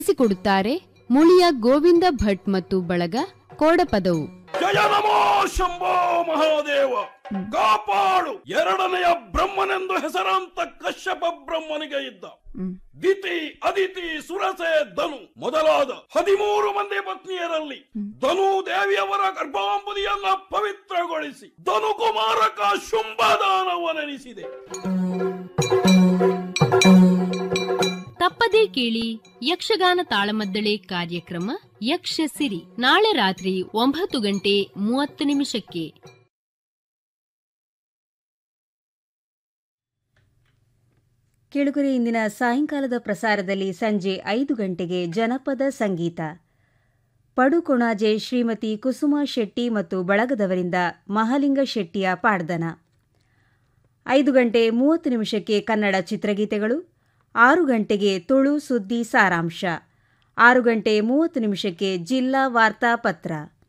ಕೊಡುತ್ತಾರೆ ಮುಳಿಯ ಗೋವಿಂದ ಭಟ್ ಮತ್ತು ಬಳಗ ಕೋಡಪದವು ಜಯ ನಮೋ ಶಂಭೋ ಮಹಾದೇವ ಕಾಪಾಡು ಎರಡನೆಯ ಬ್ರಹ್ಮನೆಂದು ಹೆಸರಾಂತ ಕಶ್ಯಪ ಬ್ರಹ್ಮನಿಗೆ ಇದ್ದ ದಿತಿ ಅದಿತಿ ಸುರಸೆ ಧನು ಮೊದಲಾದ ಹದಿಮೂರು ಮಂದಿ ಪತ್ನಿಯರಲ್ಲಿ ಧನು ದೇವಿಯವರ ಗರ್ಭಾಂಬುದಿಯನ್ನ ಪವಿತ್ರಗೊಳಿಸಿ ಧನು ಕುಮಾರಕ ಶುಂಭದಾನವನೆನಿಸಿದೆ ತಪ್ಪದೇ ಕೇಳಿ ಯಕ್ಷಗಾನ ತಾಳಮದ್ದಳೆ ಕಾರ್ಯಕ್ರಮ ಯಕ್ಷ ಸಿರಿ ನಾಳೆ ರಾತ್ರಿ ಒಂಬತ್ತು ಗಂಟೆ ಮೂವತ್ತು ನಿಮಿಷಕ್ಕೆ ಕೆಳಗುರೆ ಇಂದಿನ ಸಾಯಂಕಾಲದ ಪ್ರಸಾರದಲ್ಲಿ ಸಂಜೆ ಐದು ಗಂಟೆಗೆ ಜನಪದ ಸಂಗೀತ ಪಡುಕೊಣಾಜೆ ಶ್ರೀಮತಿ ಕುಸುಮಾ ಶೆಟ್ಟಿ ಮತ್ತು ಬಳಗದವರಿಂದ ಮಹಾಲಿಂಗ ಶೆಟ್ಟಿಯ ಪಾಡ್ದನ ಐದು ಗಂಟೆ ಮೂವತ್ತು ನಿಮಿಷಕ್ಕೆ ಕನ್ನಡ ಚಿತ್ರಗೀತೆಗಳು ಆರು ಗಂಟೆಗೆ ತುಳು ಸುದ್ದಿ ಸಾರಾಂಶ ಆರು ಗಂಟೆ ಮೂವತ್ತು ನಿಮಿಷಕ್ಕೆ ಜಿಲ್ಲಾ ವಾರ್ತಾ ಪತ್ರ